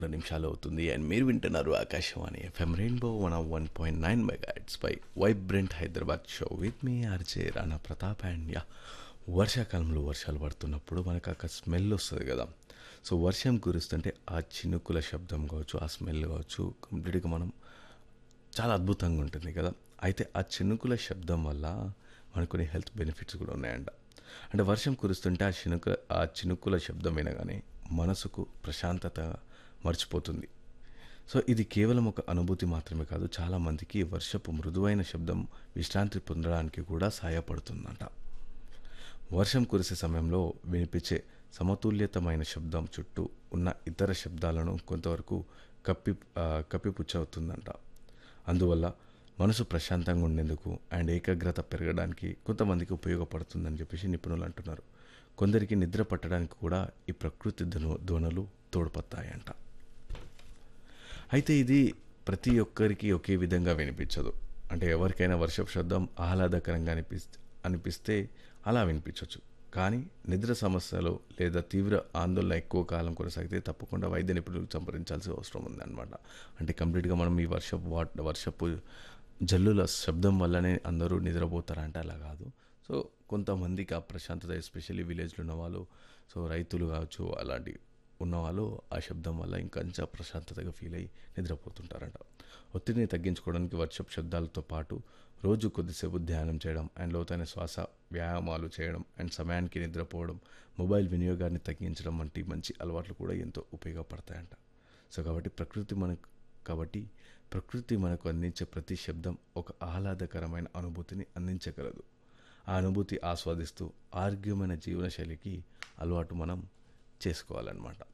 రెండు నిమిషాలు అవుతుంది అండ్ మీరు వింటున్నారు Akashvani FM rainbow one one point nine megahertz పై వైబ్రెంట్ హైదరాబాద్ షో విత్ మీ RJ Rana Pratap and yeah వర్షాకాలంలో వర్షాలు పడుతున్నప్పుడు మనకు అక్కడ స్మెల్ వస్తుంది కదా సో వర్షం కురుస్తుంటే ఆ చినుకుల శబ్దం కావచ్చు ఆ స్మెల్ కావచ్చు కంప్లీట్గా మనం చాలా అద్భుతంగా ఉంటుంది కదా అయితే ఆ చినుకుల శబ్దం వల్ల మనకు కొన్ని హెల్త్ బెనిఫిట్స్ కూడా ఉన్నాయంట అంటే వర్షం కురుస్తుంటే ఆ చినుక ఆ చినుకుల శబ్దం వినగానే మనసుకు ప్రశాంతత మర్చిపోతుంది సో ఇది కేవలం ఒక అనుభూతి మాత్రమే కాదు చాలామందికి వర్షపు మృదువైన శబ్దం విశ్రాంతి పొందడానికి కూడా సహాయపడుతుందంట వర్షం కురిసే సమయంలో వినిపించే సమతుల్యతమైన శబ్దం చుట్టూ ఉన్న ఇతర శబ్దాలను కొంతవరకు కప్పి ఆ, కప్పిపుచ్చవుతుందంట అందువల్ల మనసు ప్రశాంతంగా ఉండేందుకు అండ్ ఏకాగ్రత పెరగడానికి కొంతమందికి ఉపయోగపడుతుందని చెప్పేసి నిపుణులు అంటున్నారు కొందరికి నిద్ర పట్టడానికి కూడా ఈ ప్రకృతి ధ్వను ధ్వనులు తోడ్పడతాయంట అయితే ఇది ప్రతి ఒక్కరికి ఒకే విధంగా వినిపించదు అంటే ఎవరికైనా వర్షపు శబ్దం ఆహ్లాదకరంగా అనిపిస్తే అనిపిస్తే అలా వినిపించవచ్చు కానీ నిద్ర సమస్యలు లేదా తీవ్ర ఆందోళన ఎక్కువ కాలం కొనసాగితే తప్పకుండా వైద్య నిపుణులకు సంప్రదించాల్సిన అవసరం ఉందన్నమాట అంటే కంప్లీట్గా మనం ఈ వర్షపు వాట్ వర్షపు జల్లుల శబ్దం వల్లనే అందరూ నిద్రపోతారంటే అలా కాదు సో కొంతమందికి ఆ ప్రశాంతత ఎస్పెషల్లీ విలేజ్లో ఉన్న వాళ్ళు సో రైతులు కావచ్చు అలాంటి ఉన్నవాళ్ళు ఆ శబ్దం వల్ల ఇంకొంచెం ప్రశాంతతగా ఫీల్ అయ్యి నిద్రపోతుంటారంట ఒత్తిడిని తగ్గించుకోవడానికి వర్షపు శబ్దాలతో పాటు రోజు కొద్దిసేపు ధ్యానం చేయడం అండ్ లోతైన శ్వాస వ్యాయామాలు చేయడం అండ్ సమయానికి నిద్రపోవడం మొబైల్ వినియోగాన్ని తగ్గించడం వంటి మంచి అలవాట్లు కూడా ఎంతో ఉపయోగపడతాయంట సో కాబట్టి ప్రకృతి మనకు కాబట్టి ప్రకృతి మనకు అందించే ప్రతి శబ్దం ఒక ఆహ్లాదకరమైన అనుభూతిని అందించగలదు ఆ అనుభూతి ఆస్వాదిస్తూ ఆరోగ్యమైన జీవనశైలికి అలవాటు మనం చేసుకోవాలన్నమాట